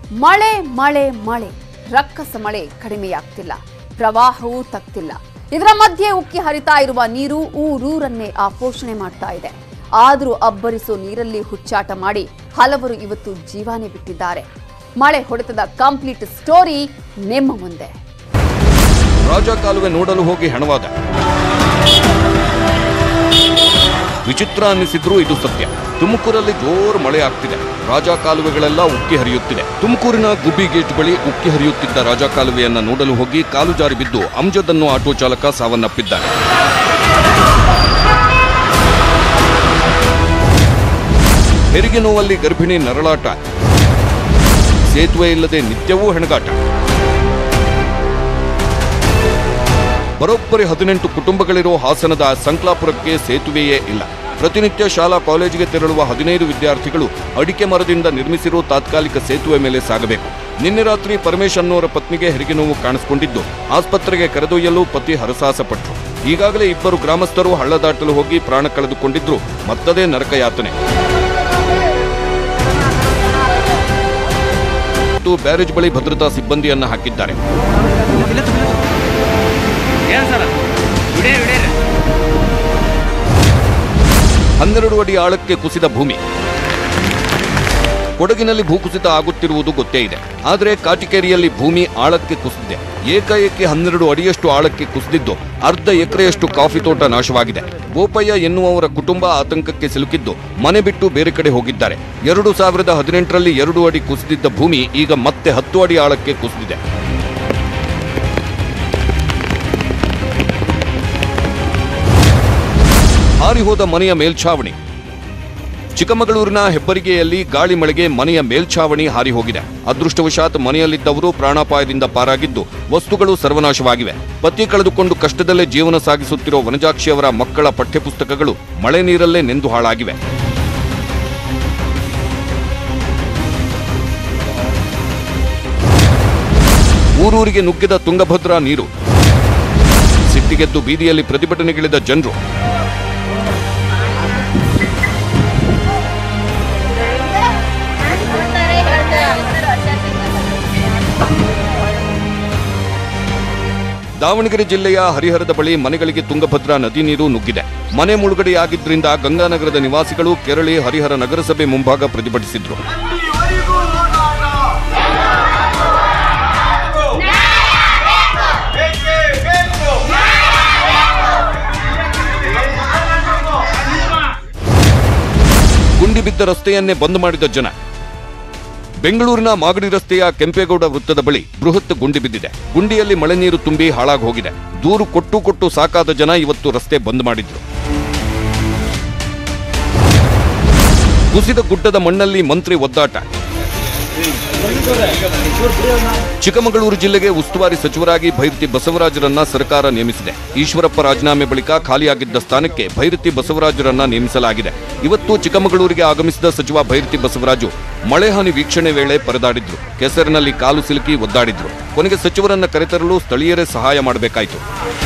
ಮಳೆ ಮಳೆ ಮಳೆ ರಕ್ಕಸ ಮಳೆ ಕಡಿಮೆಯಾಗ್ತಿಲ್ಲ ಪ್ರವಾಹವೂ ತಗ್ತಿಲ್ಲ ಇದರ ಮಧ್ಯೆ ಉಕ್ಕಿ ಹರಿತಾ ಇರುವ ನೀರು ಊರೂರನ್ನೇ ಆಪೋಷಣೆ ಮಾಡ್ತಾ ಇದೆ ಆದರೂ ಅಬ್ಬರಿಸೋ ನೀರಲ್ಲಿ ಹುಚ್ಚಾಟ ಮಾಡಿ ಹಲವರು ಇವತ್ತು ಜೀವಾನೇ ಬಿಟ್ಟಿದ್ದಾರೆ ಮಳೆ ಹೊಡೆತದ ಕಂಪ್ಲೀಟ್ ಸ್ಟೋರಿ ನಿಮ್ಮ ಮುಂದೆ ರಾಜ ಕಾಲುವೆ ನೋಡಲು ಹೋಗಿ ಹೆಣವಾದ ವಿಚಿತ್ರ ಅನ್ನಿಸಿದ್ರೂ ಇದು ಸತ್ಯ ತುಮಕೂರಲ್ಲಿ ಜೋರು ಮಳೆ ಆಗ್ತಿದೆ ರಾಜ ಕಾಲುವೆಗಳೆಲ್ಲ ಉಕ್ಕಿ ಹರಿಯುತ್ತಿದೆ ತುಮಕೂರಿನ ಗುಬ್ಬಿ ಗೇಟ್ ಬಳಿ ಉಕ್ಕಿ ಹರಿಯುತ್ತಿದ್ದ ರಾಜ ಕಾಲುವೆಯನ್ನ ನೋಡಲು ಹೋಗಿ ಕಾಲು ಜಾರಿ ಬಿದ್ದು ಅಮ್ಜದ್ ಅನ್ನೋ ಆಟೋ ಚಾಲಕ ಸಾವನ್ನಪ್ಪಿದ್ದಾನೆ ಹೆರಿಗೆ ನೋವಲ್ಲಿ ಗರ್ಭಿಣಿ ನರಳಾಟ ಸೇತುವೆ ಇಲ್ಲದೆ ನಿತ್ಯವೂ ಹೆಣಗಾಟ ಬರೋಬ್ಬರಿ ಹದಿನೆಂಟು ಕುಟುಂಬಗಳಿರೋ ಹಾಸನದ ಸಂಕ್ಲಾಪುರಕ್ಕೆ ಸೇತುವೆಯೇ ಇಲ್ಲ ಪ್ರತಿನಿತ್ಯ ಶಾಲಾ ಕಾಲೇಜಿಗೆ ತೆರಳುವ ಹದಿನೈದು ವಿದ್ಯಾರ್ಥಿಗಳು ಅಡಿಕೆ ಮರದಿಂದ ನಿರ್ಮಿಸಿರೋ ತಾತ್ಕಾಲಿಕ ಸೇತುವೆ ಮೇಲೆ ಸಾಗಬೇಕು ನಿನ್ನೆ ರಾತ್ರಿ ಪರಮೇಶ್ ಅನ್ನೋರ ಪತ್ನಿಗೆ ಹೆರಿಗೆ ನೋವು ಕಾಣಿಸಿಕೊಂಡಿದ್ದು ಆಸ್ಪತ್ರೆಗೆ ಕರೆದೊಯ್ಯಲು ಪತಿ ಹರಸಾಹಸಪಟ್ಟರು ಈಗಾಗಲೇ ಇಬ್ಬರು ಗ್ರಾಮಸ್ಥರು ಹಳ್ಳ ದಾಟಲು ಹೋಗಿ ಪ್ರಾಣ ಕಳೆದುಕೊಂಡಿದ್ರು ಮತ್ತದೇ ನರಕಯಾತನೆ ಮತ್ತು ಬ್ಯಾರೇಜ್ ಬಳಿ ಭದ್ರತಾ ಸಿಬ್ಬಂದಿಯನ್ನ ಹಾಕಿದ್ದಾರೆ ಏನು ಸರ್ ವಿಡಿಯೋ ವಿಡಿಯೋ ಹನ್ನೆರಡು ಅಡಿ ಆಳಕ್ಕೆ ಕುಸಿದ ಭೂಮಿ ಕೊಡಗಿನಲ್ಲಿ ಭೂಕುಸಿತ ಆಗುತ್ತಿರುವುದು ಗೊತ್ತೇ ಇದೆ ಆದರೆ ಕಾಟಿಕೇರಿಯಲ್ಲಿ ಭೂಮಿ ಆಳಕ್ಕೆ ಕುಸಿದಿದೆ ಏಕಾಏಕಿ ಹನ್ನೆರಡು ಅಡಿಯಷ್ಟು ಆಳಕ್ಕೆ ಕುಸಿದಿದ್ದು ಅರ್ಧ ಎಕರೆಯಷ್ಟು ಕಾಫಿ ತೋಟ ನಾಶವಾಗಿದೆ ಬೋಪಯ್ಯ ಎನ್ನುವವರ ಕುಟುಂಬ ಆತಂಕಕ್ಕೆ ಸಿಲುಕಿದ್ದು ಮನೆ ಬಿಟ್ಟು ಬೇರೆ ಕಡೆ ಹೋಗಿದ್ದಾರೆ ಎರಡು ಸಾವಿರದ ಹದಿನೆಂಟರಲ್ಲಿ ಎರಡು ಅಡಿ ಕುಸಿದಿದ್ದ ಭೂಮಿ ಈಗ ಮತ್ತೆ ಹತ್ತು ಅಡಿ ಆಳಕ್ಕೆ ಕುಸಿದಿದೆ ಹಾರಿಹೋದ ಮನೆಯ ಮೇಲ್ಛಾವಣಿ ಚಿಕ್ಕಮಗಳೂರಿನ ಹೆಬ್ಬರಿಗೆಯಲ್ಲಿ ಗಾಳಿ ಮಳೆಗೆ ಮನೆಯ ಮೇಲ್ಛಾವಣಿ ಹಾರಿ ಹೋಗಿದೆ ಅದೃಷ್ಟವಶಾತ್ ಮನೆಯಲ್ಲಿದ್ದವರು ಪ್ರಾಣಾಪಾಯದಿಂದ ಪಾರಾಗಿದ್ದು ವಸ್ತುಗಳು ಸರ್ವನಾಶವಾಗಿವೆ ಪತಿ ಕಳೆದುಕೊಂಡು ಕಷ್ಟದಲ್ಲೇ ಜೀವನ ಸಾಗಿಸುತ್ತಿರೋ ವನಜಾಕ್ಷಿಯವರ ಮಕ್ಕಳ ಪಠ್ಯಪುಸ್ತಕಗಳು ಮಳೆ ನೀರಲ್ಲೇ ನೆಂದು ಹಾಳಾಗಿವೆ ಊರೂರಿಗೆ ನುಗ್ಗಿದ ತುಂಗಭದ್ರಾ ನೀರು ಸಿಟ್ಟಿಗೆದ್ದು ಬೀದಿಯಲ್ಲಿ ಪ್ರತಿಭಟನೆಗಿಳಿದ ಜನರು ದಾವಣಗೆರೆ ಜಿಲ್ಲೆಯ ಹರಿಹರದ ಬಳಿ ಮನೆಗಳಿಗೆ ತುಂಗಭದ್ರಾ ನದಿ ನೀರು ನುಗ್ಗಿದೆ ಮನೆ ಮುಳುಗಡೆಯಾಗಿದ್ದರಿಂದ ಗಂಗಾನಗರದ ನಿವಾಸಿಗಳು ಕೆರಳಿ ಹರಿಹರ ನಗರಸಭೆ ಮುಂಭಾಗ ಪ್ರತಿಭಟಿಸಿದ್ರು ಗುಂಡಿ ಬಿದ್ದ ರಸ್ತೆಯನ್ನೇ ಬಂದ್ ಮಾಡಿದ ಜನ ಬೆಂಗಳೂರಿನ ಮಾಗಡಿ ರಸ್ತೆಯ ಕೆಂಪೇಗೌಡ ವೃತ್ತದ ಬಳಿ ಬೃಹತ್ ಗುಂಡಿ ಬಿದ್ದಿದೆ ಗುಂಡಿಯಲ್ಲಿ ಮಳೆ ನೀರು ತುಂಬಿ ಹಾಳಾಗಿ ಹೋಗಿದೆ ದೂರು ಕೊಟ್ಟು ಕೊಟ್ಟು ಸಾಕಾದ ಜನ ಇವತ್ತು ರಸ್ತೆ ಬಂದ್ ಮಾಡಿದ್ರು ಕುಸಿದ ಗುಡ್ಡದ ಮಣ್ಣಲ್ಲಿ ಮಂತ್ರಿ ಒದ್ದಾಟ ಚಿಕ್ಕಮಗಳೂರು ಜಿಲ್ಲೆಗೆ ಉಸ್ತುವಾರಿ ಸಚಿವರಾಗಿ ಭೈರತಿ ಬಸವರಾಜರನ್ನ ಸರ್ಕಾರ ನೇಮಿಸಿದೆ ಈಶ್ವರಪ್ಪ ರಾಜೀನಾಮೆ ಬಳಿಕ ಖಾಲಿಯಾಗಿದ್ದ ಸ್ಥಾನಕ್ಕೆ ಭೈರತಿ ಬಸವರಾಜರನ್ನ ನೇಮಿಸಲಾಗಿದೆ ಇವತ್ತು ಚಿಕ್ಕಮಗಳೂರಿಗೆ ಆಗಮಿಸಿದ ಸಚಿವ ಭೈರತಿ ಬಸವರಾಜು ಮಳೆ ಹಾನಿ ವೀಕ್ಷಣೆ ವೇಳೆ ಪರದಾಡಿದ್ರು ಕೆಸರಿನಲ್ಲಿ ಕಾಲು ಸಿಲುಕಿ ಒದ್ದಾಡಿದ್ರು ಕೊನೆಗೆ ಸಚಿವರನ್ನ ಕರೆತರಲು ಸ್ಥಳೀಯರೇ ಸಹಾಯ ಮಾಡಬೇಕಾಯಿತು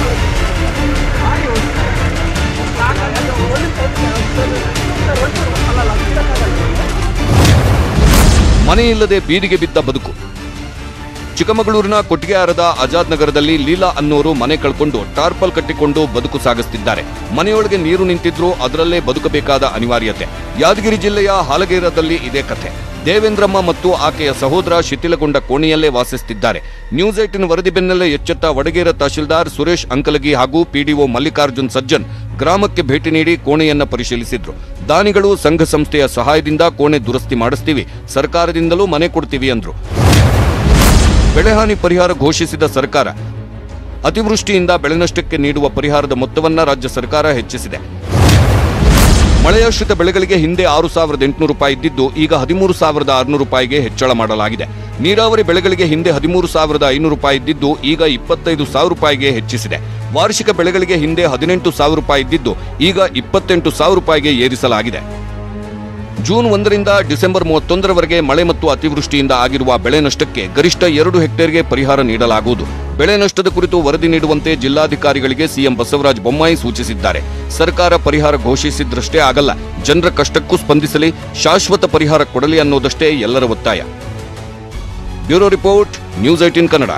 ಮನೆಯಿಲ್ಲದೆ ಬೀದಿಗೆ ಬಿದ್ದ ಬದುಕು ಚಿಕ್ಕಮಗಳೂರಿನ ಕೊಟ್ಟಿಗೆಹಾರದ ಆಜಾದ್ ನಗರದಲ್ಲಿ ಲೀಲಾ ಅನ್ನೋರು ಮನೆ ಕಳ್ಕೊಂಡು ಟಾರ್ಪಲ್ ಕಟ್ಟಿಕೊಂಡು ಬದುಕು ಸಾಗಿಸುತ್ತಿದ್ದಾರೆ ಮನೆಯೊಳಗೆ ನೀರು ನಿಂತಿದ್ರೂ ಅದರಲ್ಲೇ ಬದುಕಬೇಕಾದ ಅನಿವಾರ್ಯತೆ ಯಾದಗಿರಿ ಜಿಲ್ಲೆಯ ಹಾಲಗೇರದಲ್ಲಿ ಇದೇ ಕಥೆ ದೇವೇಂದ್ರಮ್ಮ ಮತ್ತು ಆಕೆಯ ಸಹೋದರ ಶಿಥಿಲಗೊಂಡ ಕೋಣೆಯಲ್ಲೇ ವಾಸಿಸುತ್ತಿದ್ದಾರೆ ನ್ಯೂಸ್ ಏಟಿನ್ ವರದಿ ಬೆನ್ನಲ್ಲೇ ಎಚ್ಚೆತ್ತ ವಡಗೇರ ತಹಶೀಲ್ದಾರ್ ಸುರೇಶ್ ಅಂಕಲಗಿ ಹಾಗೂ ಪಿಡಿಒ ಮಲ್ಲಿಕಾರ್ಜುನ್ ಸಜ್ಜನ್ ಗ್ರಾಮಕ್ಕೆ ಭೇಟಿ ನೀಡಿ ಕೋಣೆಯನ್ನ ಪರಿಶೀಲಿಸಿದ್ರು ದಾನಿಗಳು ಸಂಘ ಸಂಸ್ಥೆಯ ಸಹಾಯದಿಂದ ಕೋಣೆ ದುರಸ್ತಿ ಮಾಡಿಸ್ತೀವಿ ಸರ್ಕಾರದಿಂದಲೂ ಮನೆ ಕೊಡ್ತೀವಿ ಅಂದ್ರು ಬೆಳೆಹಾನಿ ಪರಿಹಾರ ಘೋಷಿಸಿದ ಸರ್ಕಾರ ಅತಿವೃಷ್ಟಿಯಿಂದ ಬೆಳೆ ನಷ್ಟಕ್ಕೆ ನೀಡುವ ಪರಿಹಾರದ ಮೊತ್ತವನ್ನ ರಾಜ್ಯ ಸರ್ಕಾರ ಹೆಚ್ಚಿಸಿದೆ ಮಳೆಯಾಶ್ರಿತ ಬೆಳೆಗಳಿಗೆ ಹಿಂದೆ ಆರು ಸಾವಿರದ ಎಂಟುನೂರು ರೂಪಾಯಿ ಇದ್ದಿದ್ದು ಈಗ ಹದಿಮೂರು ಸಾವಿರದ ಆರುನೂರು ರೂಪಾಯಿಗೆ ಹೆಚ್ಚಳ ಮಾಡಲಾಗಿದೆ ನೀರಾವರಿ ಬೆಳೆಗಳಿಗೆ ಹಿಂದೆ ಹದಿಮೂರು ಸಾವಿರದ ಐನೂರು ರೂಪಾಯಿ ಇದ್ದಿದ್ದು ಈಗ ಇಪ್ಪತ್ತೈದು ಸಾವಿರ ರೂಪಾಯಿಗೆ ಹೆಚ್ಚಿಸಿದೆ ವಾರ್ಷಿಕ ಬೆಳೆಗಳಿಗೆ ಹಿಂದೆ ಹದಿನೆಂಟು ಸಾವಿರ ರೂಪಾಯಿ ಇದ್ದಿದ್ದು ಈಗ ಇಪ್ಪತ್ತೆಂಟು ಸಾವಿರ ರೂಪಾಯಿಗೆ ಏರಿಸಲಾಗಿದೆ ಜೂನ್ ಒಂದರಿಂದ ಡಿಸೆಂಬರ್ ಮೂವತ್ತೊಂದರವರೆಗೆ ಮಳೆ ಮತ್ತು ಅತಿವೃಷ್ಟಿಯಿಂದ ಆಗಿರುವ ಬೆಳೆ ನಷ್ಟಕ್ಕೆ ಗರಿಷ್ಠ ಎರಡು ಹೆಕ್ಟೇರ್ಗೆ ಪರಿಹಾರ ನೀಡಲಾಗುವುದು ಬೆಳೆ ನಷ್ಟದ ಕುರಿತು ವರದಿ ನೀಡುವಂತೆ ಜಿಲ್ಲಾಧಿಕಾರಿಗಳಿಗೆ ಸಿಎಂ ಬಸವರಾಜ ಬೊಮ್ಮಾಯಿ ಸೂಚಿಸಿದ್ದಾರೆ ಸರ್ಕಾರ ಪರಿಹಾರ ಘೋಷಿಸಿದ್ರಷ್ಟೇ ಆಗಲ್ಲ ಜನರ ಕಷ್ಟಕ್ಕೂ ಸ್ಪಂದಿಸಲಿ ಶಾಶ್ವತ ಪರಿಹಾರ ಕೊಡಲಿ ಅನ್ನೋದಷ್ಟೇ ಎಲ್ಲರ ಒತ್ತಾಯ bureau report News eighteen Kannada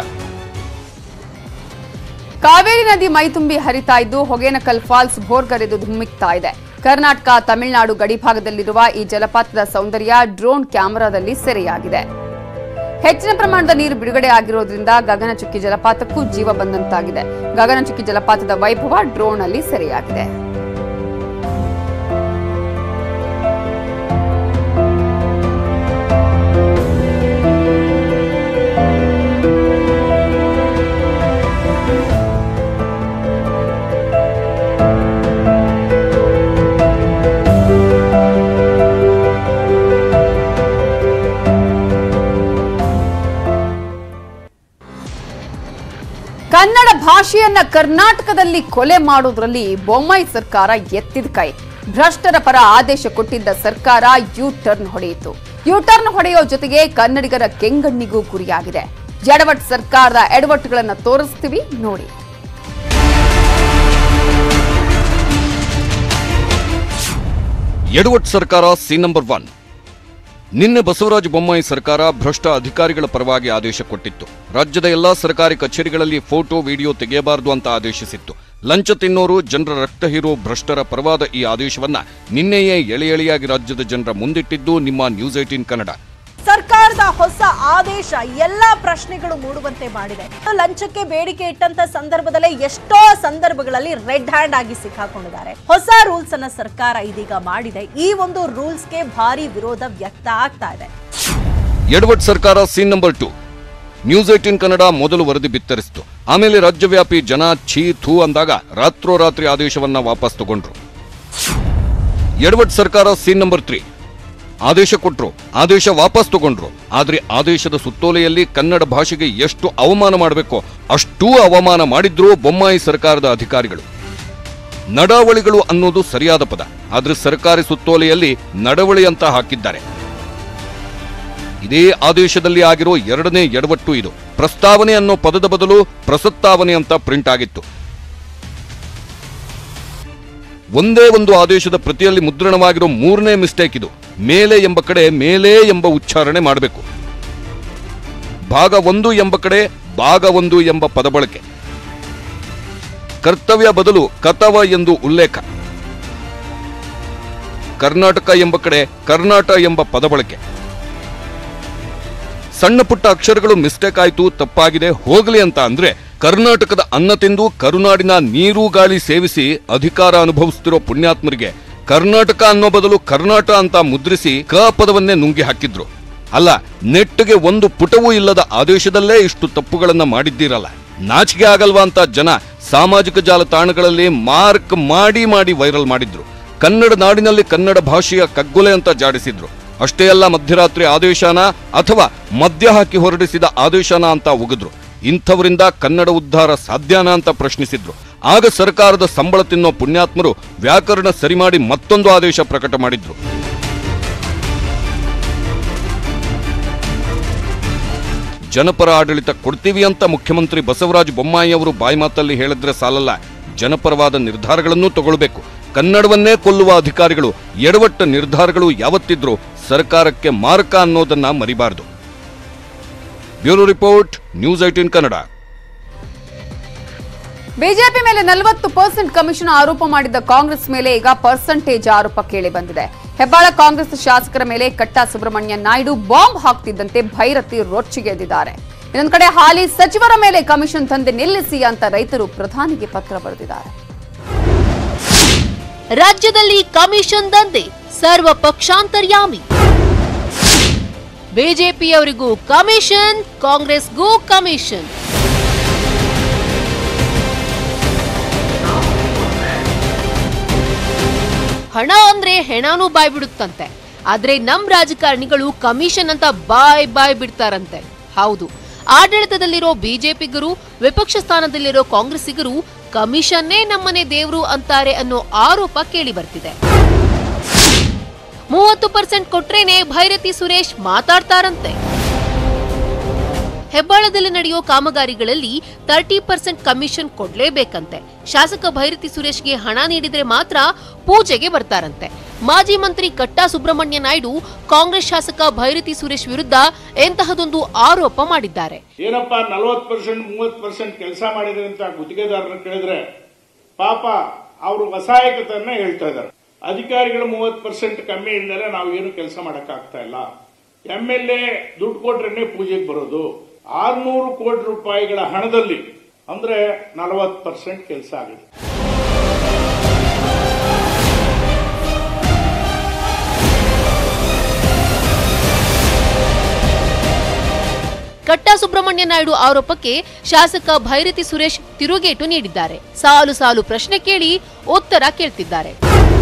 Kaveri ನದಿ ಮೈತುಂಬಿ ಹರಿತಾ ಇದ್ದು ಹೊಗೇನಕಲ್ ಫಾಲ್ಸ್ ಭೋರ್ಗರೆದು ಧುಮ್ಮಿಕ್ತಾ ಇದೆ ಕರ್ನಾಟಕ ತಮಿಳುನಾಡು ಗಡಿಭಾಗದಲ್ಲಿರುವ ಈ ಜಲಪಾತದ ಸೌಂದರ್ಯ ಡ್ರೋನ್ ಕ್ಯಾಮೆರಾದಲ್ಲಿ ಸೆರೆಯಾಗಿದೆ ಹೆಚ್ಚಿನ ಪ್ರಮಾಣದ ನೀರು ಬಿಡುಗಡೆ ಆಗಿರೋದ್ರಿಂದ ಗಗನಚುಕ್ಕಿ ಜಲಪಾತಕ್ಕೂ ಜೀವ ಬಂದಂತಾಗಿದೆ ಗಗನಚುಕ್ಕಿ ಜಲಪಾತದ ವೈಭವ ಡ್ರೋನ್ ಅಲ್ಲಿ ಸೆರೆಯಾಗಿದೆ ಕನ್ನಡ ಭಾಷೆಯನ್ನ ಕರ್ನಾಟಕದಲ್ಲಿ ಕೊಲೆ ಮಾಡೋದ್ರಲ್ಲಿ ಬೊಮ್ಮಾಯಿ ಸರ್ಕಾರ ಎತ್ತಿದ ಕೈ ಭ್ರಷ್ಟರ ಪರ ಆದೇಶ ಕೊಟ್ಟಿದ್ದ ಸರ್ಕಾರ ಯು ಟರ್ನ್ ಹೊಡೆಯಿತು ಯು ಟರ್ನ್ ಹೊಡೆಯೋ ಜೊತೆಗೆ ಕನ್ನಡಿಗರ ಕೆಂಗಣ್ಣಿಗೂ ಗುರಿಯಾಗಿದೆ ಎಡವಟ್ ಸರ್ಕಾರದ ಎಡವಟ್ಟುಗಳನ್ನ ತೋರಿಸ್ತೀವಿ ನೋಡಿ ಎಡವಟ್ ಸರ್ಕಾರ ಸಿ ನಂಬರ್ ಒನ್ ನಿನ್ನೆ ಬಸವರಾಜ ಬೊಮ್ಮಾಯಿ ಸರ್ಕಾರ ಭ್ರಷ್ಟ ಅಧಿಕಾರಿಗಳ ಪರವಾಗಿ ಆದೇಶ ಕೊಟ್ಟಿತ್ತು ರಾಜ್ಯದ ಎಲ್ಲಾ ಸರ್ಕಾರಿ ಕಚೇರಿಗಳಲ್ಲಿ ಫೋಟೋ ವಿಡಿಯೋ ತೆಗೆಯಬಾರದು ಅಂತ ಆದೇಶಿಸಿತ್ತು ಲಂಚ ತಿನ್ನೋರು ಜನರ ರಕ್ತ ಹೀರೋ ಭ್ರಷ್ಟರ ಪರವಾದ ಈ ಆದೇಶವನ್ನ ನಿನ್ನೆಯೇ ಎಳೆ ಎಳೆಯಾಗಿ ರಾಜ್ಯದ ಜನರ ಮುಂದಿಟ್ಟಿದ್ದು ನಿಮ್ಮ ನ್ಯೂಸ್ ಏಟೀನ್ ಕನ್ನಡ ಸರ್ಕಾರದ ಹೊಸ ಆದೇಶ ಎಲ್ಲಾ ಪ್ರಶ್ನೆಗಳು ಮೂಡುವಂತೆ ಮಾಡಿದೆ ಲಂಚಕ್ಕೆ ಬೇಡಿಕೆ ಇಟ್ಟಂತ ಸಂದರ್ಭದಲ್ಲೇ ಎಷ್ಟೋ ಸಂದರ್ಭಗಳಲ್ಲಿ ರೆಡ್ ಹ್ಯಾಂಡ್ ಆಗಿ ಸಿಕ್ಕಾಕೊಂಡಿದ್ದಾರೆ ಹೊಸ ರೂಲ್ಸ್ ಅನ್ನ ಸರ್ಕಾರ ಇದೀಗ ಮಾಡಿದೆ ಈ ಒಂದು ರೂಲ್ಸ್ಗೆ ಭಾರಿ ವಿರೋಧ ವ್ಯಕ್ತ ಆಗ್ತಾ ಇದೆ ಎಡವಟ್ ಸರ್ಕಾರ scene number two News eighteen Kannada ಮೊದಲು ವರದಿ ಬಿತ್ತರಿಸಿತು ಆಮೇಲೆ ರಾಜ್ಯವ್ಯಾಪಿ ಜನ ಛೀ ಥೂ ಅಂದಾಗ ರಾತ್ರೋರಾತ್ರಿ ಆದೇಶವನ್ನ ವಾಪಸ್ ತಗೊಂಡ್ರು ಎಡವಟ್ ಸರ್ಕಾರ ಸೀನ್ ನಂಬರ್ ತ್ರೀ ಆದೇಶ ಕೊಟ್ರು ಆದೇಶ ವಾಪಸ್ ತಗೊಂಡ್ರು ಆದ್ರೆ ಆದೇಶದ ಸುತ್ತೋಲೆಯಲ್ಲಿ ಕನ್ನಡ ಭಾಷೆಗೆ ಎಷ್ಟು ಅವಮಾನ ಮಾಡಬೇಕೋ ಅಷ್ಟೂ ಅವಮಾನ ಮಾಡಿದ್ರು ಬೊಮ್ಮಾಯಿ ಸರ್ಕಾರದ ಅಧಿಕಾರಿಗಳು ನಡಾವಳಿಗಳು ಅನ್ನೋದು ಸರಿಯಾದ ಪದ ಆದ್ರೆ ಸರ್ಕಾರಿ ಸುತ್ತೋಲೆಯಲ್ಲಿ ನಡವಳಿ ಅಂತ ಹಾಕಿದ್ದಾರೆ ಇದೇ ಆದೇಶದಲ್ಲಿ ಆಗಿರೋ ಎರಡನೇ ಎಡವಟ್ಟು ಇದು ಪ್ರಸ್ತಾವನೆ ಅನ್ನೋ ಪದದ ಬದಲು ಪ್ರಸತ್ತಾವನೆ ಅಂತ ಪ್ರಿಂಟ್ ಆಗಿತ್ತು ಒಂದೇ ಒಂದು ಆದೇಶದ ಪ್ರತಿಯಲ್ಲಿ ಮುದ್ರಣವಾಗಿರೋ ಮೂರನೇ ಮಿಸ್ಟೇಕ್ ಇದು ಮೇಲೆ ಎಂಬ ಕಡೆ ಮೇಲೆ ಎಂಬ ಉಚ್ಚಾರಣೆ ಮಾಡಬೇಕು ಭಾಗ ಒಂದು ಎಂಬ ಕಡೆ ಭಾಗ ಒಂದು ಎಂಬ ಪದ ಬಳಕೆ ಕರ್ತವ್ಯ ಬದಲು ಕತವ ಎಂದು ಉಲ್ಲೇಖ ಕರ್ನಾಟಕ ಎಂಬ ಕಡೆ ಕರ್ನಾಟ ಎಂಬ ಪದ ಬಳಕೆ ಸಣ್ಣ ಪುಟ್ಟ ಅಕ್ಷರಗಳು ಮಿಸ್ಟೇಕ್ ಆಯ್ತು ತಪ್ಪಾಗಿದೆ ಹೋಗಲಿ ಅಂತ ಅಂದ್ರೆ ಕರ್ನಾಟಕದ ಅನ್ನ ತಿಂದು ಕರುನಾಡಿನ ನೀರು ಗಾಳಿ ಸೇವಿಸಿ ಅಧಿಕಾರ ಅನುಭವಿಸುತ್ತಿರೋ ಪುಣ್ಯಾತ್ಮರಿಗೆ ಕರ್ನಾಟಕ ಅನ್ನೋ ಬದಲು ಕರ್ನಾಟ ಅಂತ ಮುದ್ರಿಸಿ ಕ ಪದವನ್ನೇ ನುಂಗಿ ಹಾಕಿದ್ರು ಅಲ್ಲ ನೆಟ್ಟಿಗೆ ಒಂದು ಪುಟವೂ ಇಲ್ಲದ ಆದೇಶದಲ್ಲೇ ಇಷ್ಟು ತಪ್ಪುಗಳನ್ನ ಮಾಡಿದ್ದೀರಲ್ಲ ನಾಚಿಕೆ ಆಗಲ್ವಾ ಅಂತ ಜನ ಸಾಮಾಜಿಕ ಜಾಲತಾಣಗಳಲ್ಲಿ ಮಾರ್ಕ್ ಮಾಡಿ ಮಾಡಿ ವೈರಲ್ ಮಾಡಿದ್ರು ಕನ್ನಡ ನಾಡಿನಲ್ಲಿ ಕನ್ನಡ ಭಾಷೆಯ ಕಗ್ಗೊಲೆ ಅಂತ ಜಾಡಿಸಿದ್ರು ಅಷ್ಟೇ ಅಲ್ಲ ಮಧ್ಯರಾತ್ರಿ ಆದೇಶನ ಅಥವಾ ಮದ್ಯ ಹಾಕಿ ಹೊರಡಿಸಿದ ಆದೇಶನ ಅಂತ ಉಗಿದ್ರು ಇಂಥವರಿಂದ ಕನ್ನಡ ಉದ್ಧಾರ ಸಾಧ್ಯನಾ ಅಂತ ಪ್ರಶ್ನಿಸಿದ್ರು ಆಗ ಸರ್ಕಾರದ ಸಂಬಳ ತಿನ್ನೋ ಪುಣ್ಯಾತ್ಮರು ವ್ಯಾಕರಣ ಸರಿ ಮಾಡಿ ಮತ್ತೊಂದು ಆದೇಶ ಪ್ರಕಟ ಮಾಡಿದ್ರು ಜನಪರ ಆಡಳಿತ ಕೊಡ್ತೀವಿ ಅಂತ ಮುಖ್ಯಮಂತ್ರಿ ಬಸವರಾಜ ಬೊಮ್ಮಾಯಿ ಅವರು ಬಾಯ್ಮಾತಲ್ಲಿ ಹೇಳಿದ್ರೆ ಸಾಲಲ್ಲ ಜನಪರವಾದ ನಿರ್ಧಾರಗಳನ್ನೂ ತಗೊಳ್ಬೇಕು ಕನ್ನಡವನ್ನೇ ಕೊಲ್ಲುವ ಅಧಿಕಾರಿಗಳು ಎಡವಟ್ಟ ನಿರ್ಧಾರಗಳು ಯಾವತ್ತಿದ್ರೂ ಸರ್ಕಾರಕ್ಕೆ ಮಾರಕ ಅನ್ನೋದನ್ನ ಮರಿಬಾರದು bureau report News eighteen Kannada BJP ಮೇಲೆ ನಲವತ್ತು ಪರ್ಸೆಂಟ್ ಕಮಿಷನ್ ಆರೋಪ ಮಾಡಿದ್ದ ಕಾಂಗ್ರೆಸ್ ಮೇಲೆ ಈಗ ಪರ್ಸೆಂಟೇಜ್ ಆರೋಪ ಕೇಳಿ ಬಂದಿದೆ ಹೆಬ್ಬಾಳ ಕಾಂಗ್ರೆಸ್ ಶಾಸಕರ ಮೇಲೆ ಕಟ್ಟಾ ಸುಬ್ರಹ್ಮಣ್ಯ ನಾಯ್ಡು ಬಾಂಬ್ ಹಾಕ್ತಿದ್ದಂತೆ ಭೈರತಿ ರೊಚ್ಚಿಗೆದ್ದಿದ್ದಾರೆ ಇನ್ನೊಂದು ಕಡೆ ಹಾಲಿ ಸಚಿವರ ಮೇಲೆ ಕಮಿಷನ್ ತಂದೆ ನಿಲ್ಲಿಸಿ ಅಂತ ರೈತರು ಪ್ರಧಾನಿಗೆ ಪತ್ರ ಬರೆದಿದ್ದಾರೆ ರಾಜ್ಯದಲ್ಲಿ ಕಮಿಷನ್ ದಂಧೆ ಸರ್ವ ಪಕ್ಷಾಂತರ್ಯಾಮಿ ಬಿಜೆಪಿಯವರಿಗೂ ಕಮಿಷನ್ ಕಾಂಗ್ರೆಸ್ಗೂ ಕಮಿಷನ್ ಹಣ ಅಂದ್ರೆ ಹೆಣನೂ ಬಾಯ್ ಬಿಡುತ್ತಂತೆ ಆದ್ರೆ ನಮ್ ರಾಜಕಾರಣಿಗಳು ಕಮಿಷನ್ ಅಂತ ಬಾಯ್ ಬಾಯ್ ಬಿಡ್ತಾರಂತೆ ಹೌದು ಆಡಳಿತದಲ್ಲಿರೋ ಬಿಜೆಪಿಗರು ವಿಪಕ್ಷ ಸ್ಥಾನದಲ್ಲಿರೋ ಕಾಂಗ್ರೆಸ್ಸಿಗರು ಕಮಿಷನ್ನೇ ನಮ್ಮನೆ ದೇವ್ರು ಅಂತಾರೆ ಅನ್ನೋ ಆರೋಪ ಕೇಳಿ ಬರ್ತಿದೆ ಮೂವತ್ತು ಪರ್ಸೆಂಟ್ ಕೊಟ್ರೇನೆ ಭೈರತಿ ಸುರೇಶ್ ಮಾತಾಡ್ತಾರಂತೆ ಹೆಬ್ಬಾಳದಲ್ಲಿ ನಡೆಯೋ ಕಾಮಗಾರಿಗಳಲ್ಲಿ ತರ್ಟಿ ಪರ್ಸೆಂಟ್ ಕಮಿಷನ್ ಕೊಡ್ಲೇಬೇಕಂತೆ ಶಾಸಕ ಭೈರತಿ ಸುರೇಶ್ಗೆ ಹಣ ನೀಡಿದ್ರೆ ಮಾತ್ರ ಪೂಜೆಗೆ ಬರ್ತಾರಂತೆ ಮಾಜಿ ಮಂತ್ರಿ ಕಟ್ಟಾ ಸುಬ್ರಹ್ಮಣ್ಯ ನಾಯ್ಡು ಕಾಂಗ್ರೆಸ್ ಶಾಸಕ ಭೈರತಿ ಸುರೇಶ್ ವಿರುದ್ಧ ಎಂತಹದೊಂದು ಆರೋಪ ಮಾಡಿದ್ದಾರೆ ಏನಪ್ಪ ನಲವತ್ತು ಪರ್ಸೆಂಟ್ ಮೂವತ್ತು ಪರ್ಸೆಂಟ್ ಕೆಲಸ ಮಾಡಿದ್ರೆ ಅಂತ ಗುತ್ತಿಗೆದಾರರನ್ನ ಕೇಳಿದ್ರೆ ಪಾಪ ಅವರು ಅಸಹಾಯಕತೆಯನ್ನ ಹೇಳ್ತಾ ಇದ್ದಾರೆ ಅಧಿಕಾರಿಗಳು ಮೂವತ್ತು ಪರ್ಸೆಂಟ್ ಕಮ್ಮಿ ಇಲ್ಲದೆ ನಾವು ಏನು ಕೆಲಸ ಆಗ್ತಾ ಇಲ್ಲ ಎಂ ಎಲ್ ಎ ದುಡ್ಡು ಕೊಟ್ರೆ ಪೂಜೆಗೆ ಬರೋದು ಆರ್ನೂರು ಕೋಟಿ ರೂಪಾಯಿಗಳ ಹಣದಲ್ಲಿ ಅಂದ್ರೆ ನಲವತ್ತು ಪರ್ಸೆಂಟ್ ಕೆಲಸ ಆಗಿದೆ ಕಟ್ಟಾ ಸುಬ್ರಹ್ಮಣ್ಯ ನಾಯ್ಡು ಆರೋಪಕ್ಕೆ ಶಾಸಕ ಭೈರತಿ ಸುರೇಶ್ ತಿರುಗೇಟು ನೀಡಿದ್ದಾರೆ ಸಾಲು ಸಾಲು ಪ್ರಶ್ನೆ ಕೇಳಿ ಉತ್ತರ ಕೇಳ್ತಿದ್ದಾರೆ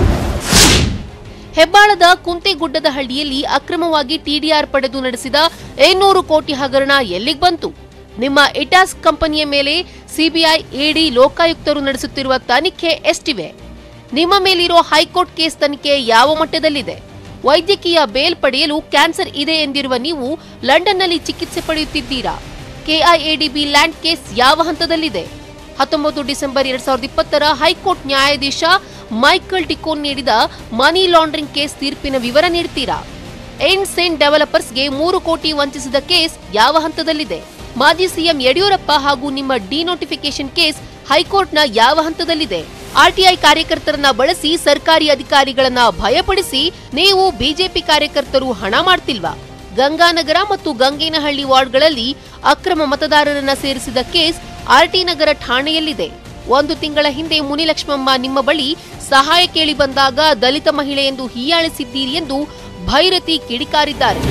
ಹೆಬ್ಬಾಳದ ಕುಂತೆಗುಡ್ಡದ ಹಳ್ಳಿಯಲ್ಲಿ ಅಕ್ರಮವಾಗಿ ಟಿಡಿಆರ್ ಪಡೆದು ನಡೆಸಿದ ಐನೂರು ಕೋಟಿ ಹಗರಣ ಎಲ್ಲಿಗ್ ಬಂತು ನಿಮ್ಮ ಇಟಾಸ್ ಕಂಪನಿಯ ಮೇಲೆ ಸಿಬಿಐ ಇಡಿ ಲೋಕಾಯುಕ್ತರು ನಡೆಸುತ್ತಿರುವ ತನಿಖೆ ಎಷ್ಟಿವೆ ನಿಮ್ಮ ಮೇಲಿರೋ ಹೈಕೋರ್ಟ್ ಕೇಸ್ ತನಿಖೆ ಯಾವ ಮಟ್ಟದಲ್ಲಿದೆ ವೈದ್ಯಕೀಯ ಬೇಲ್ ಪಡೆಯಲು ಕ್ಯಾನ್ಸರ್ ಇದೆ ಎಂದಿರುವ ನೀವು ಲಂಡನ್ನಲ್ಲಿ ಚಿಕಿತ್ಸೆ ಪಡೆಯುತ್ತಿದ್ದೀರಾ ಕೆಐಎಡಿಬಿ ಲ್ಯಾಂಡ್ ಕೇಸ್ ಯಾವ ಹಂತದಲ್ಲಿದೆ ಹತ್ತೊಂಬತ್ತು ಡಿಸೆಂಬರ್ ಎರಡ್ ಸಾವಿರದ ಇಪ್ಪತ್ತರ ಹೈಕೋರ್ಟ್ ನ್ಯಾಯಾಧೀಶ ಮೈಕಲ್ ಟಿಕೋನ್ ನೀಡಿದ ಮನಿ ಲಾಂಡ್ರಿಂಗ್ ಕೇಸ್ ತೀರ್ಪಿನ ವಿವರ ನೀಡ್ತೀರಾ ಏನ್ ಸೇನ್ ಡೆವಲಪರ್ಸ್ಗೆ ಮೂರು ಕೋಟಿ ವಂಚಿಸಿದ ಕೇಸ್ ಯಾವ ಹಂತದಲ್ಲಿದೆ ಮಾಜಿ ಸಿಎಂ ಯಡಿಯೂರಪ್ಪ ಹಾಗೂ ನಿಮ್ಮ ಡಿನೋಟಿಫಿಕೇಶನ್ ಕೇಸ್ ಹೈಕೋರ್ಟ್ನ ಯಾವ ಹಂತದಲ್ಲಿದೆ ಆರ್ಟಿಐ ಕಾರ್ಯಕರ್ತರನ್ನ ಬಳಸಿ ಸರ್ಕಾರಿ ಅಧಿಕಾರಿಗಳನ್ನ ಭಯಪಡಿಸಿ ನೀವು ಬಿಜೆಪಿ ಕಾರ್ಯಕರ್ತರು ಹಣ ಮಾಡ್ತಿಲ್ವಾ ಗಂಗಾನಗರ ಮತ್ತು ಗಂಗೇನಹಳ್ಳಿ ವಾರ್ಡ್ಗಳಲ್ಲಿ ಅಕ್ರಮ ಮತದಾರರನ್ನ ಸೇರಿಸಿದ ಕೇಸ್ ಆರ್ಟಿ ನಗರ ಠಾಣೆಯಲ್ಲಿದೆ ಒಂದು ತಿಂಗಳ ಹಿಂದೆ ಮುನಿಲಕ್ಷ್ಮಮ್ಮ ನಿಮ್ಮ ಬಳಿ ಸಹಾಯ ಕೇಳಿ ಬಂದಾಗ ದಲಿತ ಮಹಿಳೆ ಎಂದು ಹೀಯಾಳಿಸಿದ್ದೀರಿ ಎಂದು ಭೈರತಿ ಕಿಡಿಕಾರಿದ್ದಾರೆ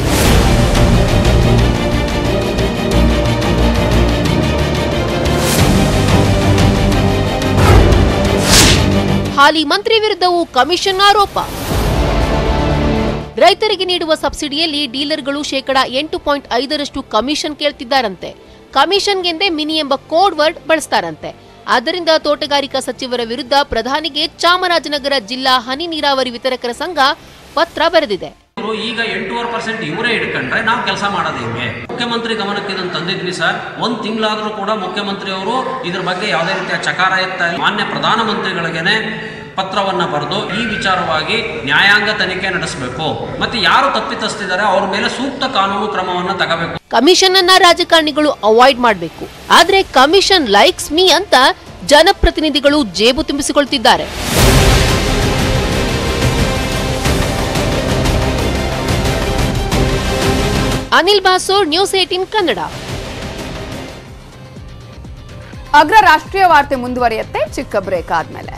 ಹಾಲಿ ಮಂತ್ರಿ ವಿರುದ್ಧವೂ ಕಮಿಷನ್ ಆರೋಪ ರೈತರಿಗೆ ನೀಡುವ ಸಬ್ಸಿಡಿಯಲ್ಲಿ ಡೀಲರ್ಗಳು ಶೇಕಡಾ ಎಂಟು ಪಾಯಿಂಟ್ ಐದರಷ್ಟು ಕಮಿಷನ್ ಕೇಳ್ತಿದ್ದಾರಂತೆ ಕಮಿಷನ್ಗೆಂದೇ ಮಿನಿ ಎಂಬ ಕೋಡ್ ವರ್ಡ್ ಬಳಸ್ತಾರಂತೆ ಆದ್ದರಿಂದ ತೋಟಗಾರಿಕಾ ಸಚಿವರ ವಿರುದ್ಧ ಪ್ರಧಾನಿಗೆ ಚಾಮರಾಜನಗರ ಜಿಲ್ಲಾ ಹನಿ ನೀರಾವರಿ ವಿತರಕರ ಸಂಘ ಪತ್ರ ಬರೆದಿದೆ ಇವರು ಈಗ ಎಂಟೂವರೆ ಪರ್ಸೆಂಟ್ ಇವರೇ ಹಿಡ್ಕೊಂಡ್ರೆ ನಾವು ಕೆಲಸ ಮಾಡೋದು ಹೆಂಗೆ ಮುಖ್ಯಮಂತ್ರಿ ಗಮನಕ್ಕೆ ಇದನ್ನು ತಂದಿದ್ವಿ ಸರ್ ಒಂದು ತಿಂಗಳಾದರೂ ಕೂಡ ಮುಖ್ಯಮಂತ್ರಿ ಅವರು ಇದ್ರ ಬಗ್ಗೆ ಯಾವುದೇ ರೀತಿಯ ಚಕಾರ ಎತ್ತಾ ಇಲ್ಲ ಮಾನ್ಯ ಪ್ರಧಾನಮಂತ್ರಿಗಳಿಗೇನೆ ಪತ್ರವನ್ನ ಬರೆದು ಈ ವಿಚಾರವಾಗಿ ನ್ಯಾಯಾಂಗ ತನಿಖೆ ನಡೆಸಬೇಕು ಮತ್ತೆ ಯಾರು ತಪ್ಪಿತಸ್ತಿದ್ದಾರೆ ಅವ್ರ ಮೇಲೆ ಸೂಕ್ತ ಕಾನೂನು ಕ್ರಮವನ್ನು ತಗೋಬೇಕು ಕಮಿಷನ್ ಅನ್ನ ರಾಜಕಾರಣಿಗಳು ಅವಾಯ್ಡ್ ಮಾಡಬೇಕು ಆದ್ರೆ ಕಮಿಷನ್ ಲೈಕ್ಸ್ ಮೀ ಅಂತ ಜನಪ್ರತಿನಿಧಿಗಳು ಜೇಬು ತುಂಬಿಸಿಕೊಳ್ತಿದ್ದಾರೆ ಅನಿಲ್ ಬಾಸೂರ್ ನ್ಯೂಸ್ ಏಟೀನ್ ಕನ್ನಡ ಅಗ್ರ ರಾಷ್ಟ್ರೀಯ ವಾರ್ತೆ ಮುಂದುವರಿಯುತ್ತೆ ಚಿಕ್ಕ ಬ್ರೇಕ್ ಆದ್ಮೇಲೆ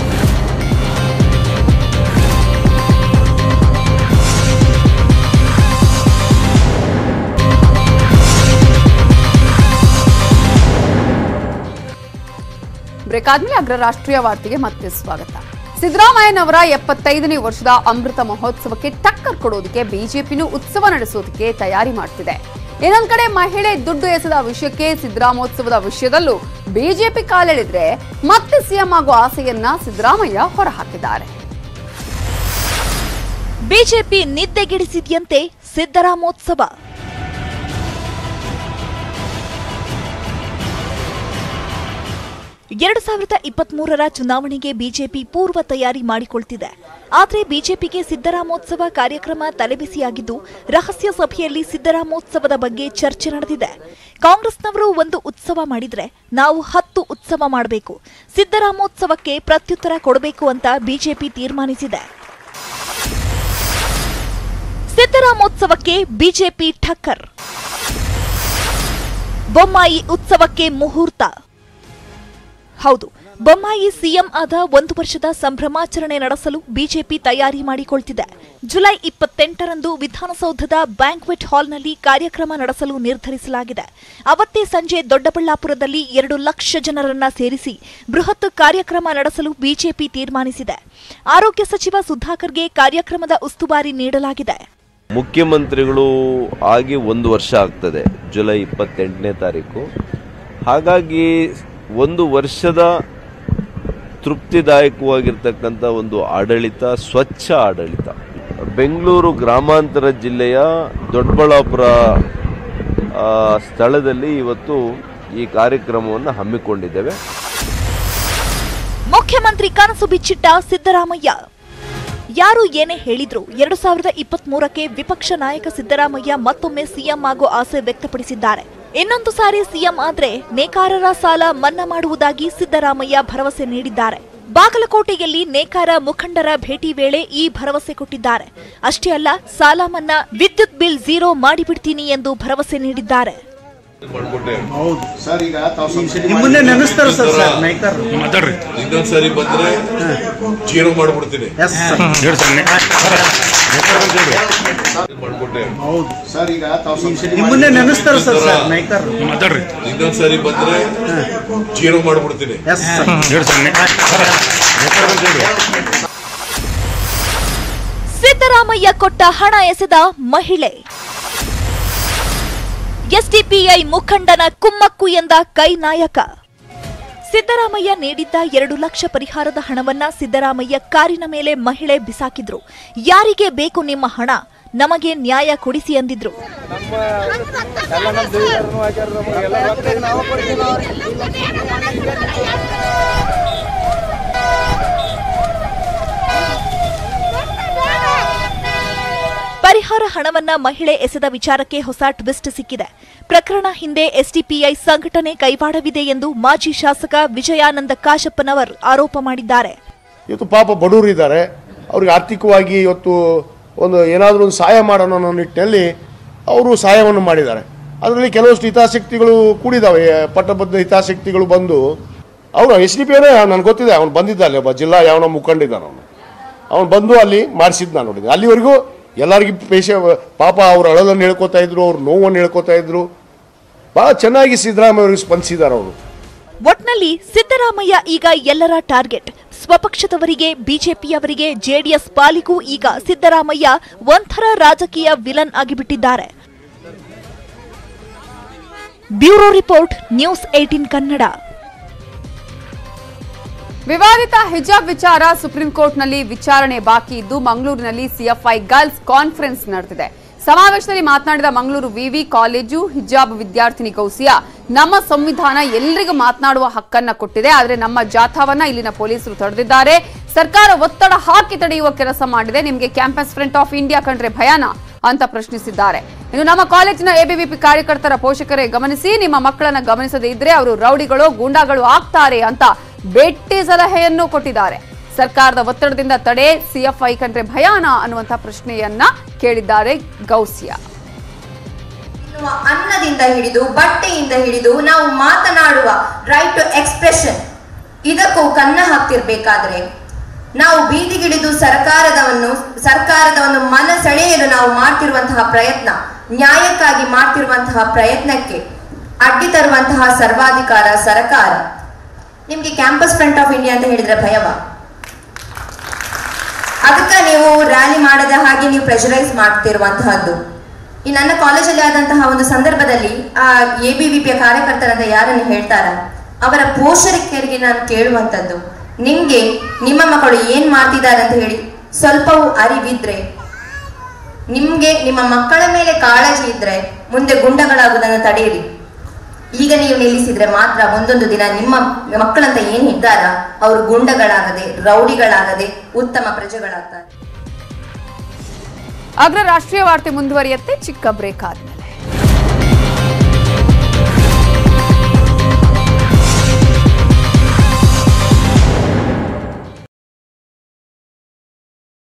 ಬ್ರೇಕ್ ಆದ್ಮೇಲೆ ಅಗ್ರ ರಾಷ್ಟ್ರೀಯ ವಾರ್ತೆಗೆ ಮತ್ತೆ ಸ್ವಾಗತ ಸಿದ್ದರಾಮಯ್ಯನವರ ಎಪ್ಪತ್ತೈದನೇ ವರ್ಷದ ಅಮೃತ ಮಹೋತ್ಸವಕ್ಕೆ ಟಕ್ಕರ್ ಕೊಡೋದಕ್ಕೆ ಬಿಜೆಪಿನೂ ಉತ್ಸವ ನಡೆಸೋದಕ್ಕೆ ತಯಾರಿ ಮಾಡ್ತಿದೆ ಇನ್ನೊಂದ್ ಕಡೆ ಮಹಿಳೆ ದುಡ್ಡು ಎಸೆದ ವಿಷಯಕ್ಕೆ ಸಿದ್ದರಾಮೋತ್ಸವದ ವಿಷಯದಲ್ಲೂ ಬಿಜೆಪಿ ಕಾಲೆಳೆದ್ರೆ ಮತ್ತೆ ಸಿಎಂ ಆಗುವ ಆಸೆಯನ್ನ ಸಿದ್ದರಾಮಯ್ಯ ಹೊರಹಾಕಿದ್ದಾರೆ ಬಿಜೆಪಿ ನಿದ್ದೆಗೆಡಿಸಿದ್ಯಂತೆ ಸಿದ್ದರಾಮೋತ್ಸವ ಎರಡು ಸಾವಿರದ ಇಪ್ಪತ್ಮೂರರ ಚುನಾವಣೆಗೆ ಬಿಜೆಪಿ ಪೂರ್ವ ತಯಾರಿ ಮಾಡಿಕೊಳ್ತಿದೆ ಆದರೆ ಬಿಜೆಪಿಗೆ ಸಿದ್ದರಾಮೋತ್ಸವ ಕಾರ್ಯಕ್ರಮ ತಲೆಬಿಸಿಯಾಗಿದ್ದು ರಹಸ್ಯ ಸಭೆಯಲ್ಲಿ ಸಿದ್ದರಾಮೋತ್ಸವದ ಬಗ್ಗೆ ಚರ್ಚೆ ನಡೆದಿದೆ ಕಾಂಗ್ರೆಸ್ನವರು ಒಂದು ಉತ್ಸವ ಮಾಡಿದ್ರೆ ನಾವು ಹತ್ತು ಉತ್ಸವ ಮಾಡಬೇಕು ಸಿದ್ದರಾಮೋತ್ಸವಕ್ಕೆ ಪ್ರತ್ಯುತ್ತರ ಕೊಡಬೇಕು ಅಂತ ಬಿಜೆಪಿ ತೀರ್ಮಾನಿಸಿದೆ ಸಿದ್ದರಾಮೋತ್ಸವಕ್ಕೆ ಬಿಜೆಪಿ ಠಕ್ಕರ್ ಬೊಮ್ಮಾಯಿ ಉತ್ಸವಕ್ಕೆ ಮುಹೂರ್ತ ಹೌದು ಬೊಮ್ಮಾಯಿ ಸಿಎಂ ಆದ ಒಂದು ವರ್ಷದ ಸಂಭ್ರಮಾಚರಣೆ ನಡೆಸಲು ಬಿಜೆಪಿ ತಯಾರಿ ಮಾಡಿಕೊಳ್ತಿದೆ ಜುಲೈ ಇಪ್ಪತ್ತೆಂಟರಂದು ವಿಧಾನಸೌಧದ ಬ್ಯಾಂಕ್ವೆಟ್ ಹಾಲ್ನಲ್ಲಿ ಕಾರ್ಯಕ್ರಮ ನಡೆಸಲು ನಿರ್ಧರಿಸಲಾಗಿದೆ ಅವತ್ತೇ ಸಂಜೆ ದೊಡ್ಡಬಳ್ಳಾಪುರದಲ್ಲಿ ಎರಡು ಲಕ್ಷ ಜನರನ್ನ ಸೇರಿಸಿ ಬೃಹತ್ ಕಾರ್ಯಕ್ರಮ ನಡೆಸಲು ಬಿಜೆಪಿ ತೀರ್ಮಾನಿಸಿದೆ ಆರೋಗ್ಯ ಸಚಿವ ಸುಧಾಕರ್ಗೆ ಕಾರ್ಯಕ್ರಮದ ಉಸ್ತುವಾರಿ ನೀಡಲಾಗಿದೆ ಮುಖ್ಯಮಂತ್ರಿಗಳು ಆಗಿ ಒಂದು ವರ್ಷ ಆಗ್ತದೆ ಜುಲೈ ಇಪ್ಪತ್ತೆಂಟನೇ ತಾರೀಕು ಹಾಗಾಗಿ ಒಂದು ವರ್ಷದ ತೃಪ್ತಿದಾಯಕವಾಗಿರ್ತಕ್ಕಂಥ ಒಂದು ಆಡಳಿತ ಸ್ವಚ್ಛ ಆಡಳಿತ ಬೆಂಗಳೂರು ಗ್ರಾಮಾಂತರ ಜಿಲ್ಲೆಯ ದೊಡ್ಡಬಳ್ಳಾಪುರ ಆ, ಸ್ಥಳದಲ್ಲಿ ಇವತ್ತು ಈ ಕಾರ್ಯಕ್ರಮವನ್ನು ಹಮ್ಮಿಕೊಂಡಿದ್ದೇವೆ ಮುಖ್ಯಮಂತ್ರಿ ಕನಸು ಬಿಚ್ಚಿಟ್ಟ ಸಿದ್ದರಾಮಯ್ಯ ಯಾರು ಏನೇ ಹೇಳಿದ್ರು ಎರಡು ಸಾವಿರದ ಇಪ್ಪತ್ತ್ ಮೂರಕ್ಕೆ ವಿಪಕ್ಷ ನಾಯಕ ಸಿದ್ದರಾಮಯ್ಯ ಮತ್ತೊಮ್ಮೆ ಸಿಎಂ ಆಗೋ ಆಸೆ ವ್ಯಕ್ತಪಡಿಸಿದ್ದಾರೆ ಇನ್ನೊಂದು ಸಾರಿ ಸಿಎಂ ಆದ್ರೆ ನೇಕಾರರ ಸಾಲ ಮನ್ನಾ ಮಾಡುವುದಾಗಿ ಸಿದ್ದರಾಮಯ್ಯ ಭರವಸೆ ನೀಡಿದ್ದಾರೆ ಬಾಗಲಕೋಟೆಯಲ್ಲಿ ನೇಕಾರ ಮುಖಂಡರ ಭೇಟಿ ವೇಳೆ ಈ ಭರವಸೆ ಕೊಟ್ಟಿದ್ದಾರೆ ಅಷ್ಟೇ ಅಲ್ಲ ಸಾಲ ಮನ್ನಾ ವಿದ್ಯುತ್ ಬಿಲ್ ಝೀರೋ ಮಾಡಿಬಿಡ್ತೀನಿ ಎಂದು ಭರವಸೆ ನೀಡಿದ್ದಾರೆ ಸರ್ ಈಗ ತಾವು ಸ್ವಲ್ಪ ನಿಮ್ ಮುಂದೆ ನೆನೆಸ್ತಾರ ಸರ್ ಸರ್ ನಾಯ್ಕರ್ ಮಾತಾಡ್ರಿ ಇನ್ನೊಂದ್ಸರಿ ಬಂದ್ರೆ ಜೀರೋ ಮಾಡ್ಬಿಡ್ತೀನಿ ಎಸ್ ಸರ್ ಹೇಳಿ ಸರ್ ಮಾಡ್ಕೊಟ್ಟೆ ಹೌದು ಸರ್ ಈಗ ತಾವು ಸ್ವಲ್ಪ ನಿಮ್ ಮುಂದೆ ನೆನೆಸ್ತಾರ ಸರ್ ಸರ್ ನಾಯ್ಕರ್ ಮಾತಾಡ್ರಿ ಇನ್ನೊಂದ್ಸರಿ ಬಂದ್ರೆ ಜೀರೋ ಮಾಡ್ಬಿಡ್ತೀನಿ ಎಸ್ ಸರ್ ಹೇಳಿ ಸರ್ ಸಿದ್ದರಾಮಯ್ಯ ಕೊಟ್ಟ ಹಣ ಎಸೆದ ಮಹಿಳೆ ಎಸ್ಡಿಪಿಐ ಮುಖಂಡನ ಕುಮ್ಮಕ್ಕು ಎಂದ ಕೈ ನಾಯಕ ಸಿದ್ದರಾಮಯ್ಯ ನೀಡಿದ್ದ ಎರಡು ಲಕ್ಷ ಪರಿಹಾರದ ಹಣವನ್ನ ಸಿದ್ದರಾಮಯ್ಯ ಕಾರಿನ ಮೇಲೆ ಮಹಿಳೆ ಬಿಸಾಕಿದ್ರು ಯಾರಿಗೆ ಬೇಕು ನಿಮ್ಮ ಹಣ ನಮಗೆ ನ್ಯಾಯ ಕೊಡಿಸಿ ಅಂದಿದ್ರು ಪರಿಹಾರ ಹಣವನ್ನ ಮಹಿಳೆ ಎಸೆದ ವಿಚಾರಕ್ಕೆ ಹೊಸ ಟ್ವಿಸ್ಟ್ ಸಿಕ್ಕಿದೆ ಪ್ರಕರಣ ಹಿಂದೆ ಎಸ್ಡಿಪಿಐ ಸಂಘಟನೆ ಕೈವಾಡವಿದೆ ಎಂದು ಮಾಜಿ ಶಾಸಕ ವಿಜಯಾನಂದ ಕಾಶಪ್ಪನವರ್ ಆರೋಪ ಮಾಡಿದ್ದಾರೆ ಇವತ್ತು ಪಾಪ ಬಡವರು ಇದ್ದಾರೆ ಅವ್ರಿಗೆ ಆರ್ಥಿಕವಾಗಿ ಇವತ್ತು ಒಂದು ಏನಾದರೂ ಒಂದು ಸಹಾಯ ಮಾಡೋಣ ಅನ್ನೋ ನಿಟ್ಟಿನಲ್ಲಿ ಅವರು ಸಹಾಯವನ್ನು ಮಾಡಿದ್ದಾರೆ ಅದರಲ್ಲಿ ಕೆಲವಷ್ಟು ಹಿತಾಸಕ್ತಿಗಳು ಕೂಡಿದಾವೆ ಪಟ್ಟಬದ್ಧ ಹಿತಾಸಕ್ತಿಗಳು ಬಂದು ಅವರು ಎಸ್ ಡಿ ಪಿ ನನಗೆ ಗೊತ್ತಿದೆ ಅವ್ನು ಬಂದಿದ್ದ ಅಲ್ಲಿ ಒಬ್ಬ ಜಿಲ್ಲಾ ಯಾವನ ಮುಖಂಡಿದ್ದಾನೆ ಅವನು ಅವನು ಬಂದು ಅಲ್ಲಿ ಮಾಡಿಸಿದ್ದು ನಾನು ನೋಡಿದ್ದೆ ಅಲ್ಲಿವರೆಗೂ ಎಲ್ಲರಿಗೂ ಪೇಶ ಪಾಪ ಅವ್ರ ಅಳಲನ್ನು ಹೇಳ್ಕೊತಾ ಇದ್ರು ಅವ್ರ ನೋವನ್ನು ಹೇಳ್ಕೊತಾ ಇದ್ರು ಭಾಳ ಚೆನ್ನಾಗಿ ಸಿದ್ದರಾಮಯ್ಯ ಅವರಿಗೆ ಸ್ಪಂದಿಸಿದ್ದಾರೆ ಅವರು ಒಟ್ನಲ್ಲಿ ಸಿದ್ದರಾಮಯ್ಯ ಈಗ ಎಲ್ಲರ ಟಾರ್ಗೆಟ್ ಸ್ವಪಕ್ಷದವರಿಗೆ ಬಿಜೆಪಿಯವರಿಗೆ ಜೆಡಿಎಸ್ ಪಾಲಿಗೂ ಈಗ ಸಿದ್ದರಾಮಯ್ಯ ಒಂಥರ ರಾಜಕೀಯ ವಿಲನ್ ಆಗಿಬಿಟ್ಟಿದ್ದಾರೆ bureau report News eighteen Kannada ವಿವಾದಿತ ಹಿಜಾಬ್ ವಿಚಾರ ಸುಪ್ರೀಂ ಕೋರ್ಟ್ನಲ್ಲಿ ವಿಚಾರಣೆ ಬಾಕಿ ಇದ್ದು ಮಂಗಳೂರಿನಲ್ಲಿ ಸಿಎಫ್ಐ ಗರ್ಲ್ಸ್ ಕಾನ್ಫರೆನ್ಸ್ ನಡೆದಿದೆ ಸಮಾವೇಶದಲ್ಲಿ ಮಾತನಾಡಿದ ಮಂಗಳೂರು ವಿವಿ ಕಾಲೇಜು ಹಿಜಾಬ್ ವಿದ್ಯಾರ್ಥಿನಿ ಗೌಸಿಯಾ ನಮ್ಮ ಸಂವಿಧಾನ ಎಲ್ರಿಗೂ ಮಾತನಾಡುವ ಹಕ್ಕನ್ನ ಕೊಟ್ಟಿದೆ ಆದರೆ ನಮ್ಮ ಜಾಥಾವನ್ನ ಇಲ್ಲಿನ ಪೊಲೀಸರು ತಡೆದಿದ್ದಾರೆ ಸರ್ಕಾರ ಒತ್ತಡ ಹಾಕಿ ತಡೆಯುವ ಕೆಲಸ ಮಾಡಿದೆ ನಿಮಗೆ ಕ್ಯಾಂಪಸ್ ಫ್ರಂಟ್ ಆಫ್ ಇಂಡಿಯಾ ಕಂಡ್ರೆ ಭಯಾನ ಅಂತ ಪ್ರಶ್ನಿಸಿದ್ದಾರೆ ಇನ್ನು ನಮ್ಮ ಕಾಲೇಜಿನ ಎಬಿವಿಪಿ ಕಾರ್ಯಕರ್ತರ ಪೋಷಕರೇ ಗಮನಿಸಿ ನಿಮ್ಮ ಮಕ್ಕಳನ್ನ ಗಮನಿಸದೇ ಇದ್ರೆ ಅವರು ರೌಡಿಗಳು ಗೂಂಡಾಗಳು ಆಗ್ತಾರೆ ಅಂತ ಬೆಟ್ಟಿ ಸಲಹೆಯನ್ನು ಕೊಟ್ಟಿದ್ದಾರೆ ಸರ್ಕಾರದ ಒತ್ತಡದಿಂದ ತಡೆ ಸಿಎಫ್ಐ ಕಂಡ್ರೆ ಭಯಾನ ಅನ್ನುವಂಥ ಪ್ರಶ್ನೆಯನ್ನ ಕೇಳಿದ್ದಾರೆ ಗೌಸಿಯಾ ತಿನ್ನುವ ಅನ್ನದಿಂದ ಹಿಡಿದು ಬಟ್ಟೆಯಿಂದ ಹಿಡಿದು ನಾವು ಮಾತನಾಡುವ ರೈಟ್ ಟು ಎಕ್ಸ್ಪ್ರೆಷನ್ ಇದಕ್ಕೂ ಕನ್ನ ಹಾಕ್ತಿರ್ಬೇಕಾದ್ರೆ ನಾವು ಬೀದಿಗಿಳಿದು ಸರ್ಕಾರದವನ್ನು ಸರ್ಕಾರದ ಒಂದು ಮನ ಸೆಳೆಯಲು ನಾವು ಮಾಡ್ತಿರುವಂತಹ ಪ್ರಯತ್ನ ನ್ಯಾಯಕ್ಕಾಗಿ ಮಾಡ್ತಿರುವಂತಹ ಪ್ರಯತ್ನಕ್ಕೆ ಅಡ್ಡಿ ತರುವಂತಹ ಸರ್ವಾಧಿಕಾರ ಸರ್ಕಾರ ನಿಮ್ಗೆ ಕ್ಯಾಂಪಸ್ ಫ್ರಂಟ್ ಆಫ್ ಇಂಡಿಯಾ ಅಂತ ಹೇಳಿದ್ರೆ ಭಯವಾ ಅದಕ್ಕೆ ನೀವು ರ್ಯಾಲಿ ಮಾಡದ ಹಾಗೆ ನೀವು ಪ್ರೆಷರೈಸ್ ಮಾಡ್ತಿರುವಂತಹದ್ದು ಈ ನನ್ನ ಕಾಲೇಜಲ್ಲಿ ಆದಂತಹ ಒಂದು ಸಂದರ್ಭದಲ್ಲಿ ಆ ಎ ಬಿ ವಿ ಪಿಯ ಕಾರ್ಯಕರ್ತರಂತ ಯಾರನ್ನು ಹೇಳ್ತಾರ ಅವರ ಪೋಷಕರಿಗೆ ನಾನು ಕೇಳುವಂಥದ್ದು ನಿಮ್ಗೆ ನಿಮ್ಮ ಮಕ್ಕಳು ಏನ್ ಮಾಡ್ತಿದ್ದಾರೆ ಅಂತ ಹೇಳಿ ಸ್ವಲ್ಪವೂ ಅರಿವಿದ್ರೆ ನಿಮ್ಗೆ ನಿಮ್ಮ ಮಕ್ಕಳ ಮೇಲೆ ಕಾಳಜಿ ಇದ್ರೆ ಮುಂದೆ ಗುಂಡಗಳಾಗುವುದನ್ನು ತಡೆಯಿರಿ ಈಗ ನೀವು ನಿಲ್ಲಿಸಿದ್ರೆ ಮಾತ್ರ ಮುಂದೊಂದು ದಿನ ನಿಮ್ಮ ಮಕ್ಕಳಂತ ಏನ್ ಇದ್ದಾರ ಅವರು ಗುಂಡಗಳಾಗದೆ ರೌಡಿಗಳಾಗದೆ ಉತ್ತಮ ಪ್ರಜೆಗಳಾಗ್ತಾರೆ ಅಗ್ರ ರಾಷ್ಟ್ರೀಯ ವಾರ್ತೆ ಮುಂದುವರಿಯುತ್ತೆ ಚಿಕ್ಕ ಬ್ರೇಕ್ ಆದ್ಮೇಲೆ